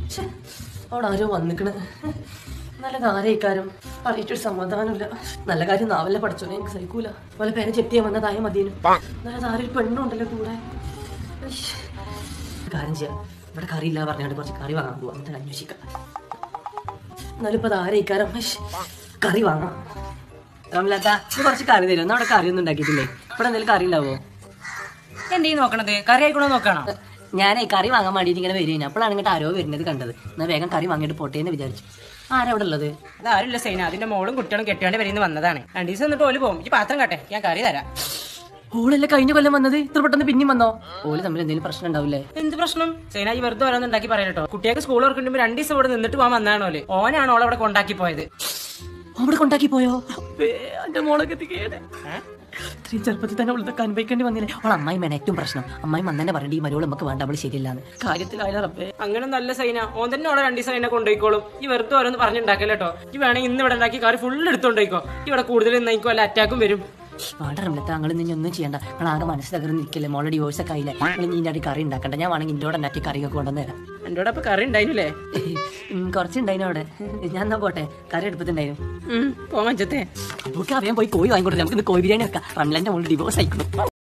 ഛെ, അവിടെ ആരോ വന്നിക്കണ് നല്ല കാര്യക്കാരും അറിയിച്ചൊരു സമാധാനമില്ല നല്ല കാര്യം നാവല്ല പഠിച്ചോനെ എനിക്ക് സഹിക്കൂല പോലെ പേരെ ചെത്തിയാ വന്നതായ മതിയനും നല്ല താരൊരു പെണ്ണുണ്ടല്ലോ കൂടെ ഇഷ്. ഒരു കാര്യം ചെയ്യാം ഇവിടെ കറിയില്ല പറഞ്ഞാണ്ട് കുറച്ച് കറി വാങ്ങാൻ പോവാ എന്നിട്ട് അന്വേഷിക്കാം എന്നാലും ഇപ്പൊ ആരയിക്കാരം കറി വാങ്ങാം റംലാത്ത ഇത് കുറച്ച് കറി തരും എന്നാ അവിടെ കറി ഒന്നും ഉണ്ടാക്കിയിട്ടില്ലേ ഇവിടെ എന്തെങ്കിലും കറി ഉണ്ടാവോ എന്തീ നോക്കണത് കറി ആയിക്കണോ നോക്കണോ ഞാനേ കറി വാങ്ങാൻ വേണ്ടിയിട്ട് ഇങ്ങനെ വരികയാണ് അപ്പോഴാണ് ഇങ്ങോട്ട് ആരോ വരുന്നത് കണ്ടത് എന്നാ വേഗം കറി വാങ്ങിയിട്ട് പോട്ടെ എന്ന് വിചാരിച്ചു ആരാ അവിടെ ഉള്ളത് അതാരില്ല സൈന അതിന്റെ മോളും കുട്ടികളും കെട്ടിയാണ്ട് വരുന്ന വന്നതാണ് രണ്ടു ദിവസം എന്നിട്ട് ഓല് പോകും ഈ പാത്രം കട്ടെ ഞാൻ കറി തരാം ഓളല്ലേ കഴിഞ്ഞ കൊല്ലം വന്നത് ഇത്ര പെട്ടെന്ന് പിന്നെയും വന്നോ ഓല് തമ്മിൽ എന്തെങ്കിലും പ്രശ്നം ഉണ്ടാവില്ലേ എന്ത് പ്രശ്നം സൈന ഈ വെറുതെ ഓരോന്ന് ഉണ്ടാക്കി പറയട്ടോ കുട്ടിയൊക്കെ സ്കൂൾ ഓർക്കുമ്പോൾ രണ്ടു ദിവസം ഇവിടെ നിന്നിട്ട് പോകാൻ വന്നാണ് ഓല് ഓനാണ് ഓളെ അവിടെ കൊണ്ടാക്കി പോയത് അവിടെ കൊണ്ടാക്കി പോയോ എന്റെ മോളൊക്കെ എത്തിക്കേടെ ഇത്രയും ചെറുപ്പത്തിൽ തന്നെ ഉള്ളതൊക്കെ അനുഭവിക്കേണ്ടി വന്നില്ലേ അവൾ അമ്മായി മേന ഏറ്റവും പ്രശ്നം അമ്മായി വന്നെ പറയേണ്ടി ഈ മരുവൾ നമുക്ക് വേണ്ട അവള് ശരിയല്ലാന്ന് കാര്യത്തിലായാലും റബ്ബേ അങ്ങനെ നല്ല സൈന ഓൻ തന്നെ ഓളെ രണ്ടു ദിവസം എന്നെ കൊണ്ടുപോയിക്കോളും ഈ വെറുതെ ഓരോന്ന് പറഞ്ഞുണ്ടാക്കല്ലോ ഈ വേണമെങ്കിൽ ഇന്ന് ഇവിടെ ഉണ്ടാക്കി കറി ഫുള്ള് എടുത്തോണ്ടോയിക്കോ ഇവിടെ കൂടുതൽ നിന്നേക്കോ അല്ല അറ്റാക്കും വരും വേണ്ട റംലത്ത നിങ്ങൾ ഇനി ഒന്നും ചെയ്യണ്ട നിങ്ങൾ ആകെ മനസ്സ് തകർന്ന് നിൽക്കില്ലേ മോളുടെ ഡിവോഴ്സ് ഒക്കെ ആയില്ലേ നിങ്ങൾ ഇനി ഇതിൻ്റെ കറി ഉണ്ടാക്കണ്ട ഞാൻ വേണമെങ്കിൽ ഇന്നോട് ഉണ്ടാക്കി കറിയൊക്കെ കൊണ്ടുവന്ന് തരാം എൻ്റെ അപ്പൊ കറി ഉണ്ടായില്ലേ ഉം, കുറച്ചുണ്ടായിരുന്നു അവിടെ ഞാൻ എന്നാ പോട്ടെ കറി എടുപ്പത്തുണ്ടായിരുന്നു പോവാൻ മഞ്ചത്തെ നമുക്ക് അറിയാൻ പോയി കോഴി വാങ്ങിക്കൊടുത്തു നമുക്ക് ഇന്ന് കോഴി ബിരിയാണി വെക്കാം റംലന്റെ മോള് ഡിവോഴ്സ് ആയിക്കുന്നു